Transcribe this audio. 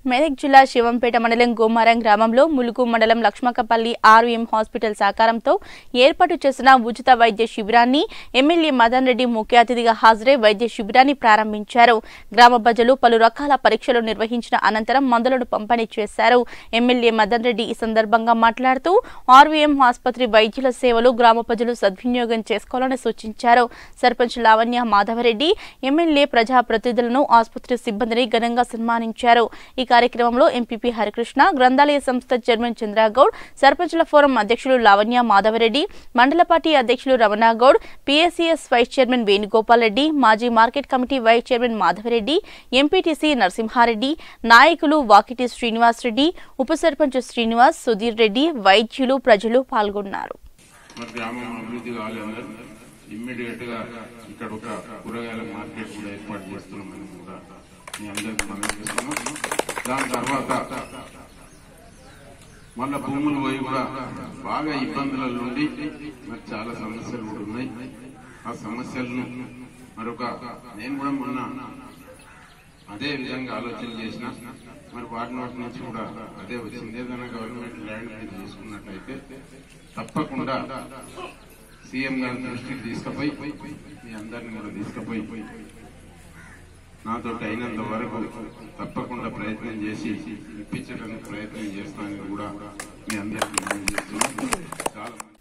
మెదక్ జిల్లా శివంపేట మండలం గోమారం గ్రామంలో ములుగు మండలం లక్ష్మకపల్లి ఆర్వీఎం హాస్పిటల్ సహకారంతో ఏర్పాటు చేసిన ఉచిత వైద్య శిబిరాన్ని ఎమ్మెల్యే మదన్ రెడ్డి ముఖ్య అతిథిగా హాజరై వైద్య శిబిరాన్ని ప్రారంభించారు గ్రామ ప్రజలు పలు రకాల పరీక్షలు నిర్వహించిన అనంతరం మందులను పంపిణీ చేశారు ఎమ్మెల్యే మదన్ రెడ్డి ఈ సందర్భంగా మాట్లాడుతూ ఆర్వీఎం ఆసుపత్రి వైద్యుల సేవలు గ్రామ ప్రజలు సద్వినియోగం చేసుకోవాలని సూచించారు సర్పంచ్ లావణ్య మాధవరెడ్డి ఎమ్మెల్యే ప్రజాప్రతినిధులను ఆసుపత్రి సిబ్బందిని ఘనంగా సన్మానించారు ఈ కార్యక్రమంలో ఎంపీపీ హరికృష్ణ గ్రంథాలయ సంస్థ చైర్మన్ చంద్రగౌడ్ సర్పంచుల ఫోరం అధ్యక్షులు లావణ్య మాధవరెడ్డి మండల పార్టీ అధ్యక్షులు Ramanagoud PSCS vice chairman Venugopal Reddy మాజీ market committee vice chairman Madhavareddy MPTC Narasimhareddy నాయకులు వాకిటి శ్రీనివాస్ రెడ్డి ఉప సర్పంచ్ శ్రీనివాస్ సుధీర్ రెడ్డి వైద్యులు ప్రజలు పాల్గొన్నారు మరి గ్రామం అభివృద్ధి కావాలన్నారు ఇమ్మీడియట్ గా ఇక్కడ ఒక కూరగాయల మార్కెట్ కూడా ఏర్పాటు చేస్తున్నామని కూడా మీ అందరికి మనం చేస్తున్నాం దాని తర్వాత మళ్ళా భూములు పోయి కూడా బాగా ఇబ్బందుల నుండి మరి చాలా సమస్యలు కూడా ఉన్నాయి ఆ సమస్యలను మరొక నేను కూడా మొన్న అదే విధంగా ఆలోచన చేసిన మరి వాటి నోటి నుంచి కూడా అదే వచ్చింది ఏదైనా గవర్నమెంట్ ల్యాండ్ మీద తీసుకున్నట్లయితే తప్పకుండా సీఎం గారి దృష్టికి తీసుకుపోయి మీ అందరిని కూడా తీసుకుపోయి నాతో అయినంత వరకు తప్పకుండా ప్రయత్నం చేసి ఇప్పించడానికి ప్రయత్నం చేస్తానని కూడా మీ అందరికీ మనం చేస్తున్నాం చాలా మంది